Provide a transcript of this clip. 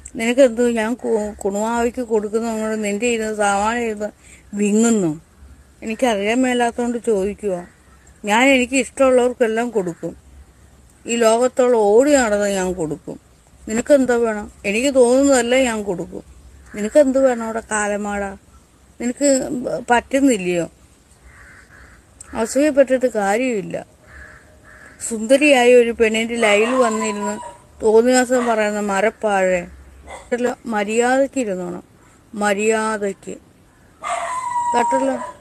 നിനക്കെന്ത് ഞാൻ കു- കുണുവാവിക്ക് കൊടുക്കുന്നതുകൊണ്ട് നിന്റെ ഇരുന്ന് സാമാന്യം ഇരുന്ന് വിങ്ങുന്നു എനിക്കറിയാൻ മേലാത്തതുകൊണ്ട് ചോദിക്കുക ഞാൻ എനിക്ക് ഇഷ്ടമുള്ളവർക്കെല്ലാം കൊടുക്കും ഈ ലോകത്തുള്ള ഓടി നടന്ന് ഞാൻ കൊടുക്കും നിനക്കെന്താ വേണം എനിക്ക് തോന്നുന്നതെല്ലാം ഞാൻ കൊടുക്കും നിനക്കെന്ത് വേണം അവിടെ കാലമാടാ നിനക്ക് പറ്റുന്നില്ലയോ അസൂയപ്പെട്ടിട്ട് കാര്യമില്ല സുന്ദരിയായ ഒരു പെണ്ണിന്റെ ലൈവിൽ വന്നിരുന്ന് തോന്നിയാസം പറയുന്ന മരപ്പാഴെ കേട്ടല്ലോ മര്യാദയ്ക്ക് ഇരുന്നോണം മര്യാദയ്ക്ക് കേട്ടല്ലോ